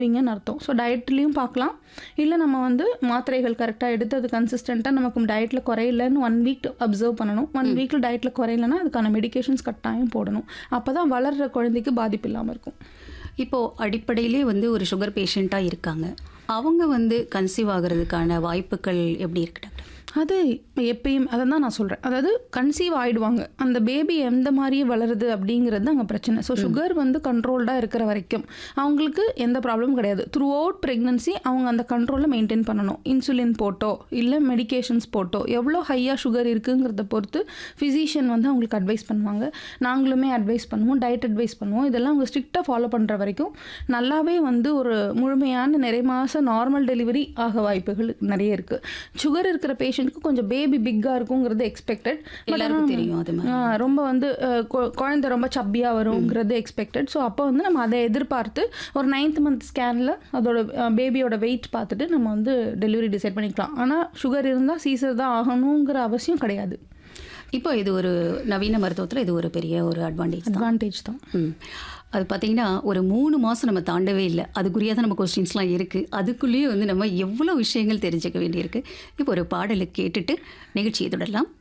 விங்கன்னு அர்த்தம் ஸோ டயட்லேயும் பார்க்கலாம் இல்லை நம்ம வந்து மாத்திரைகள் கரெக்டாக எடுத்து அது கன்சிஸ்டண்ட்டாக நமக்கு டயட்டில் குறையலன்னு ஒன் வீக் அப்சர்வ் பண்ணணும் ஒன் வீக்கில் டயட்டில் குறையலன்னா அதுக்கான மெடிகேஷன்ஸ் கட்டாயம் போடணும் அப்போ தான் வளர்கிற குழந்தைக்கு பாதிப்பு இல்லாமல் இருக்கும் இப்போது அடிப்படையிலே வந்து ஒரு சுகர் பேஷண்ட்டாக இருக்காங்க அவங்க வந்து கன்சீவ் ஆகிறதுக்கான வாய்ப்புகள் எப்படி இருக்கு டாக்டர் அது எப்பயும் அதை தான் நான் சொல்கிறேன் அதாவது கன்சீவ் ஆகிடுவாங்க அந்த பேபி எந்த மாதிரியே வளருது அப்படிங்கிறது அங்கே பிரச்சனை ஸோ சுகர் வந்து கண்ட்ரோல்டாக இருக்கிற வரைக்கும் அவங்களுக்கு எந்த ப்ராப்ளமும் கிடையாது த்ரூ அவுட் ப்ரெக்னன்சி அவங்க அந்த கண்ட்ரோலில் மெயின்டைன் பண்ணணும் இன்சுலின் போட்டோ இல்லை மெடிகேஷன்ஸ் போட்டோ எவ்வளோ ஹையாக சுகர் இருக்குங்கிறத பொறுத்து ஃபிசிஷியன் வந்து அவங்களுக்கு அட்வைஸ் பண்ணுவாங்க நாங்களுமே அட்வைஸ் பண்ணுவோம் டயட் அட்வைஸ் பண்ணுவோம் இதெல்லாம் அவங்க ஸ்ட்ரிக்டாக ஃபாலோ பண்ணுற வரைக்கும் நல்லாவே வந்து ஒரு முழுமையான நிறைய மாதம் நார்மல் டெலிவரி ஆக வாய்ப்புகள் நிறைய இருக்குது சுகர் இருக்கிற பேஷண்ட்க்கு கொஞ்சம் பேபி பிக்காக இருக்குங்கிறது எக்ஸ்பெக்டட் எல்லாருக்கும் தெரியும் அது மாதிரி ரொம்ப வந்து அஹ், கொ- குழந்தை ரொம்ப சப்பியாக வருங்கிறது எக்ஸ்பெக்டட் ஸோ அப்போ வந்து நம்ம அதை எதிர்பார்த்து ஒரு நைன்த் மந்த் ஸ்கேனில் அதோட பேபியோட வெயிட் பார்த்துட்டு நம்ம வந்து டெலிவரி டிசைட் பண்ணிக்கலாம் ஆனால் சுகர் இருந்தால் சீசர் தான் ஆகணுங்கிற அவசியம் கிடையாது இப்போ இது ஒரு நவீன மருத்துவத்தில் இது ஒரு பெரிய ஒரு அட்வான்டேஜ் தான் அட்வான்டேஜ் தான் ம். அது பார்த்தீங்கன்னா ஒரு மூணு மாதம் நம்ம தாண்டவே இல்லை அதுக்குரிய தான் நம்ம கொஸ்டின்ஸ்லாம் இருக்குது அதுக்குள்ளேயே வந்து நம்ம எவ்வளோ விஷயங்கள் தெரிஞ்சுக்க வேண்டியிருக்கு இப்போ ஒரு பாடலை கேட்டுட்டு நிகழ்ச்சியை தொடரலாம்